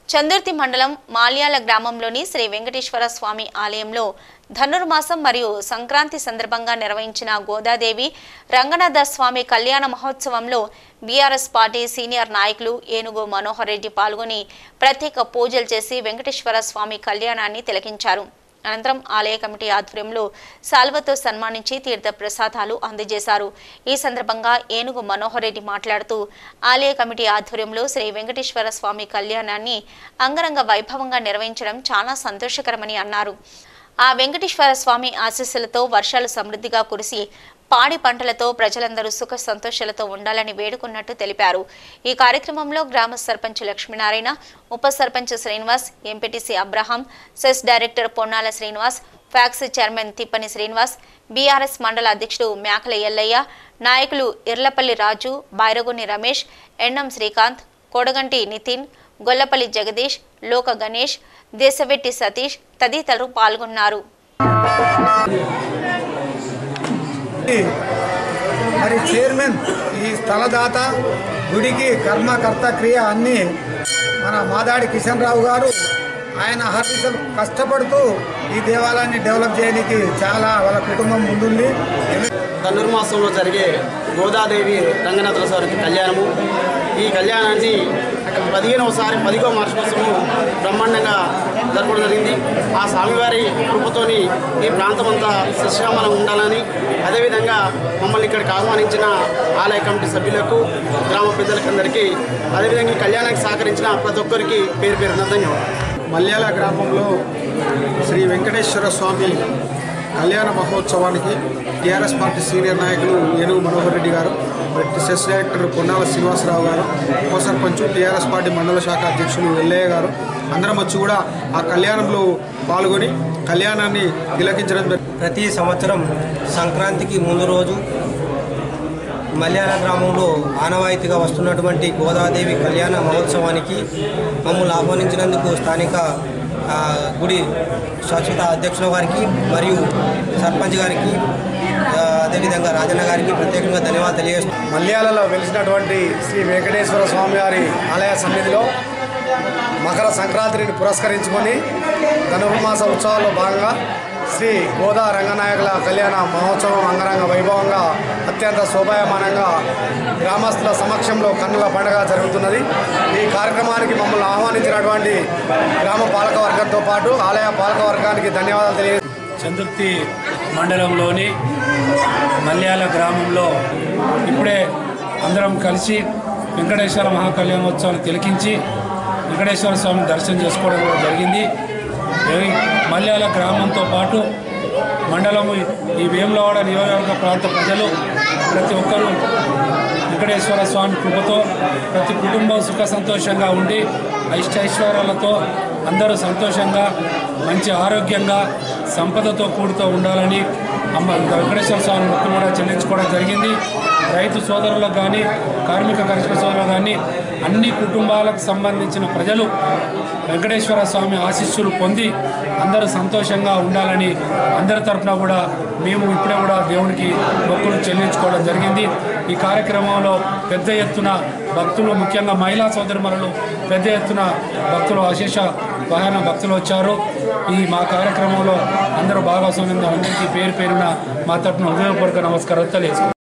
చందుర్తి మండలం మాల్యాల గ్రామంలోని శ్రీ వెంకటేశ్వర స్వామి ఆలయంలో ధనుర్మాసం మరియు సంక్రాంతి సందర్భంగా నిర్వహించిన గోదాదేవి రంగనాథ స్వామి కళ్యాణ మహోత్సవంలో బీఆర్ఎస్ పార్టీ సీనియర్ నాయకులు ఏనుగు మనోహర్ రెడ్డి పాల్గొని ప్రత్యేక పూజలు చేసి వెంకటేశ్వర స్వామి కళ్యాణాన్ని తిలకించారు అనంతరం ఆలయ కమిటీ ఆధ్వర్యంలో సాల్వతో సన్మానించి తీర్థ ప్రసాదాలు అందజేశారు ఈ సందర్భంగా ఏనుగు మనోహర్ రెడ్డి మాట్లాడుతూ ఆలయ కమిటీ ఆధ్వర్యంలో శ్రీ వెంకటేశ్వర స్వామి కళ్యాణాన్ని అంగరంగ వైభవంగా నిర్వహించడం చాలా సంతోషకరమని అన్నారు ఆ వెంకటేశ్వర స్వామి ఆశీస్సులతో వర్షాలు సమృద్ధిగా కురిసి పాడి పంటలతో ప్రజలందరూ సుఖ సంతోషాలతో ఉండాలని వేడుకున్నట్టు తెలిపారు ఈ కార్యక్రమంలో గ్రామ సర్పంచ్ లక్ష్మీనారాయణ ఉప sarpanch Srinivas MPTC Abraham cess director Ponnala Srinivas PACS chairman Tippani Srinivas BRS మండల అధ్యక్షుడు మేకల ఎల్లయ్య నాయకులు ఇర్లపల్లి రాజు బైరగొని రమేష్ ఎన్నం శ్రీకాంత్ కొడగంటి నితిన్ గొల్లపల్లి జగదీష్ లోక గణేష్ దేశవెట్టి సతీష్ తదితరులు పాల్గొన్నారు మరి చైర్మన్ ఈ స్థలదాత గుడికి కర్మకర్త క్రియ అన్నీ మన మాదాడి కిషన్ రావు గారు ఆయన హర్నిశలు కష్టపడుతూ ఈ దేవాలయాన్ని డెవలప్ చేయడానికి చాలా వాళ్ళ కుటుంబం ముందుంది ధనుర్మాసంలో జరిగే గోదాదేవి రంగనాథుల స్వామి కళ్యాణము ఈ కళ్యాణాన్ని పదిహేనవసారి పదిహో మార్చోత్సవము బ్రహ్మాండంగా జరపడం జరిగింది ఆ స్వామివారి కృపతోని ఈ ప్రాంతమంతా సశ్రామలం ఉండాలని అదేవిధంగా మమ్మల్ని ఇక్కడికి ఆహ్వానించిన ఆలయ కమిటీ సభ్యులకు గ్రామ పెద్దలకందరికీ అదేవిధంగా ఈ కళ్యాణానికి సహకరించిన ప్రతి ఒక్కరికి పేరు పేరున ధన్యవాదాలు మల్యాల గ్రామంలో శ్రీ వెంకటేశ్వర స్వామి కళ్యాణ మహోత్సవానికి టీఆర్ఎస్ పార్టీ సీనియర్ నాయకులు ఏనుగు మనోహర్ రెడ్డి గారు మరి సెస్ డైరెక్టర్ పొన్నాల శ్రీనివాసరావు గారు ఉప సర్పంచ్ టీఆర్ఎస్ పార్టీ మండల శాఖ అధ్యక్షులు ఎల్లయ్య గారు అందరం వచ్చి కూడా ఆ కళ్యాణంలో పాల్గొని కళ్యాణాన్ని తిలకించడం జరిగింది ప్రతి సంవత్సరం సంక్రాంతికి ముందు రోజు మల్యాల గ్రామంలో ఆనవాయితీగా వస్తున్నటువంటి గోదాదేవి కళ్యాణ మహోత్సవానికి మమ్మల్ని ఆహ్వానించినందుకు స్థానిక ఆ, గుడి శాశ్వత అధ్యక్షుల గారికి మరియు సర్పంచ్ గారికి ఆ, అదేవిధంగా రాజన్న గారికి ప్రత్యేకంగా ధన్యవాదాలు తెలియజేస్తున్నాను మల్యాలలో వెలిసినటువంటి శ్రీ వెంకటేశ్వర స్వామి వారి ఆలయ సన్నిధిలో మకర సంక్రాంతిని పురస్కరించుకొని ధనుర్మాస ఉత్సవాల్లో భాగంగా శ్రీ గోదా రంగనాయకుల కళ్యాణ మహోత్సవం అంగరంగ వైభవంగా అత్యంత శోభాయమానంగా గ్రామస్తుల సమక్షంలో కన్నుల పండుగ జరుగుతున్నది ఈ కార్యక్రమానికి మమ్మల్ని ఆహ్వానించినటువంటి గ్రామ పాలక వర్గంతో పాటు ఆలయ పాలక వర్గానికి ధన్యవాదాలు తెలియ చందుర్తి మండలంలోని మల్యాల గ్రామంలో ఇప్పుడే అందరం కలిసి వెంకటేశ్వర మహాకళ్యాణోత్సవాన్ని తిలకించి వెంకటేశ్వర స్వామిని దర్శనం చేసుకోవడం కూడా జరిగింది ఈ మల్యాల గ్రామంతో పాటు మండలము ఈ వేములవాడ నియోజకవర్గ ప్రాంత ప్రజలు ప్రతి ఒక్కరూ వెంకటేశ్వర స్వామి కృపతో ప్రతి కుటుంబం సుఖ సంతోషంగా ఉండి ఐష్టైశ్వర్యాలతో అందరూ సంతోషంగా మంచి ఆరోగ్యంగా సంపదతో కూడుతూ ఉండాలని అమ్మ వెంకటేశ్వర స్వామి మొక్కు కూడా చెల్లించుకోవడం జరిగింది రైతు సోదరులకు కానీ కార్మిక కర్షక సోదరులకు కానీ అన్ని కుటుంబాలకు సంబంధించిన ప్రజలు వెంకటేశ్వర స్వామి ఆశీస్సులు పొంది అందరూ సంతోషంగా ఉండాలని అందరి తరఫున కూడా మేము ఇప్పుడే కూడా దేవునికి మొక్కులు చెల్లించుకోవడం జరిగింది ఈ కార్యక్రమంలో పెద్ద ఎత్తున భక్తులు ముఖ్యంగా మహిళా సోదరిమణులు పెద్ద ఎత్తున భక్తులు అశేష వాహన భక్తులు వచ్చారు ఈ మా కార్యక్రమంలో అందరూ భాగస్వామ్యం అందరికీ పేరు పేరున మా తరఫున హృదయపూర్వక నమస్కారాలు తెలియజేసుకుంటాం